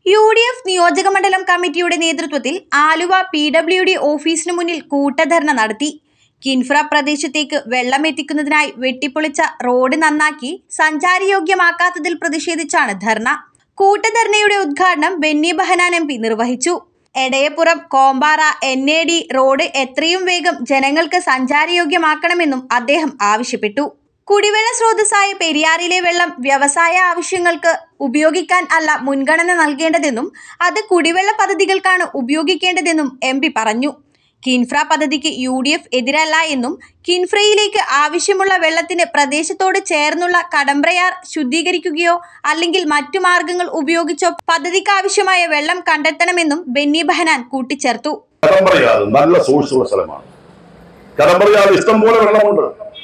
U D F നിയോജക മണ്ഡലം കമ്മിറ്റിയുടെ നേതൃത്വത്തിൽ ആലുവ പി ഡബ്ല്യു ഡി ഓഫീസിനു മുന്നിൽ കൂട്ടധർണ നടത്തി കിൻഫ്ര പ്രദേശത്തേക്ക് വെള്ളം എത്തിക്കുന്നതിനായി വെട്ടിപ്പൊളിച്ച റോഡ് നന്നാക്കി സഞ്ചാരയോഗ്യമാക്കാത്തതിൽ പ്രതിഷേധിച്ചാണ് ധർണ കൂട്ടധർണയുടെ ഉദ്ഘാടനം ബെന്നി ബഹനാൻ എം പി നിർവഹിച്ചു Edayappuram Kompara N A D road എത്രയും വേഗം ജനങ്ങൾക്ക് സഞ്ചാരയോഗ്യമാക്കണമെന്നും അദ്ദേഹം ആവശ്യപ്പെട്ടു കുടിവെള്ള സ്രോതസ്സായ പെരിയാറിലെ വെള്ളം വ്യവസായ ആവശ്യങ്ങൾക്ക് ഉപയോഗിക്കാൻ അല്ല മുൻഗണന നൽകേണ്ടതെന്നും അത് കുടിവെള്ള പദ്ധതികൾക്കാണ് ഉപയോഗിക്കേണ്ടതെന്നും എം പി പറഞ്ഞു കിൻഫ്ര പദ്ധതിക്ക് യു ഡി എഫ് എതിരല്ല എന്നും കിൻഫ്രയിലേക്ക് ആവശ്യമുള്ള വെള്ളത്തിന് പ്രദേശത്തോട് ചേർന്നുള്ള കടമ്പ്രയാർ ശുദ്ധീകരിക്കുകയോ അല്ലെങ്കിൽ മറ്റു മാർഗങ്ങൾ ഉപയോഗിച്ചോ പദ്ധതിക്ക് ആവശ്യമായ വെള്ളം കണ്ടെത്തണമെന്നും ബെന്നി ബഹനാൻ കൂട്ടിച്ചേർത്തു കടമ്പറയാറ് നല്ല സോഴ്സ് ഉള്ള സ്ഥലമാണ് കടമ്പറയാറ് ഇഷ്ടം പോലെ വെള്ളമുണ്ട്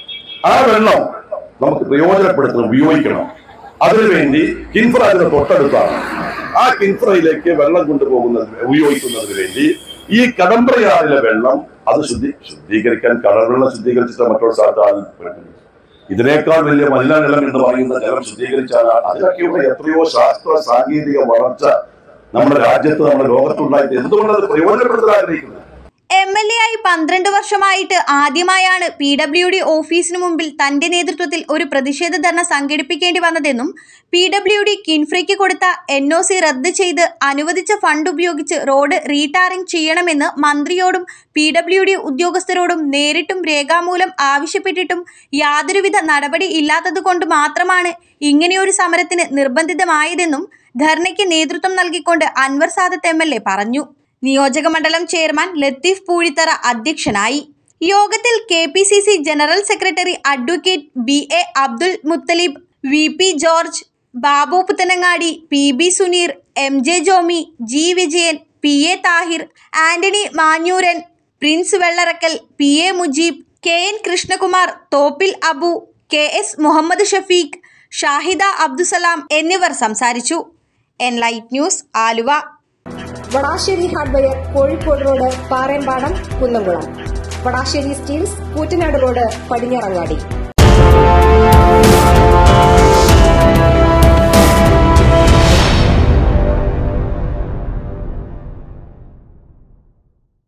ആ വെള്ളം നമുക്ക് പ്രയോജനപ്പെടുത്തണം ഉപയോഗിക്കണം അതിനുവേണ്ടി കിൻഫ്ര അതിന് തൊട്ടടുത്താണ് ആ കിൻഫ്രയിലേക്ക് വെള്ളം കൊണ്ടുപോകുന്നത് ഉപയോഗിക്കുന്നതിന് വേണ്ടി ഈ കടമ്പറയാറിലെ വെള്ളം അത് ശുദ്ധി ശുദ്ധീകരിക്കാൻ കടൽവെള്ളം ശുദ്ധീകരിച്ചിട്ട് മറ്റൊരു സ്ഥലത്താണ് വരുന്നത് ഇതിനേക്കാൾ വലിയ മലിനജലം എന്ന് പറയുന്ന ജലം ശുദ്ധീകരിച്ചാൽ അതിനൊക്കെയുള്ള എത്രയോ ശാസ്ത്ര സാങ്കേതിക വളർച്ച നമ്മുടെ രാജ്യത്ത് നമ്മുടെ ലോകത്തുണ്ടായിട്ട് എന്തുകൊണ്ട് അത് പ്രയോജനപ്പെടുത്താൻ ആഗ്രഹിക്കുന്നത് എം എൽ എ ആയി പന്ത്രണ്ട് വർഷമായിട്ട് ആദ്യമായാണ് പി ഡബ്ല്യു ഡി ഓഫീസിനു മുമ്പിൽ തന്റെ നേതൃത്വത്തിൽ ഒരു പ്രതിഷേധ ധർണ സംഘടിപ്പിക്കേണ്ടി വന്നതെന്നും പി ഡബ്ല്യു ഡി കിൻഫ്രയ്ക്ക് കൊടുത്ത എൻ ഒ സി റദ്ദ് ചെയ്ത് അനുവദിച്ച ഫണ്ട് ഉപയോഗിച്ച് റോഡ് റീടാറിംഗ് ചെയ്യണമെന്ന് മന്ത്രിയോടും പി ഡബ്ല്യു ഡി ഉദ്യോഗസ്ഥരോടും നേരിട്ടും രേഖാമൂലം ആവശ്യപ്പെട്ടിട്ടും യാതൊരുവിധ നടപടി ഇല്ലാത്തതുകൊണ്ട് മാത്രമാണ് ഇങ്ങനെയൊരു സമരത്തിന് നിർബന്ധിതമായതെന്നും ധർണയ്ക്ക് നേതൃത്വം നൽകിക്കൊണ്ട് Anwar Sadath M L A പറഞ്ഞു നിയോജക മണ്ഡലം ചെയർമാൻ ലത്തീഫ് പൂഴിത്തറ അധ്യക്ഷനായി യോഗത്തിൽ K P C C general secretary advocate B A Abdul Muthalib V P George Babu Puthanangadi P B Suneer M J Jomy G Vijayan P A Thahir Antony Manjooran Prince Vellarakkal P A Mujeeb K N Krishnakumar Thoppil Abu K S Muhammed Shafeeq Shahida Abdusalam എന്നിവർ സംസാരിച്ചു Enlight News Aluva Vadasseri hardware Kozhikode road Parembadam Kunnamkulam Vadasseri steels Koottanad road Padinjarangadi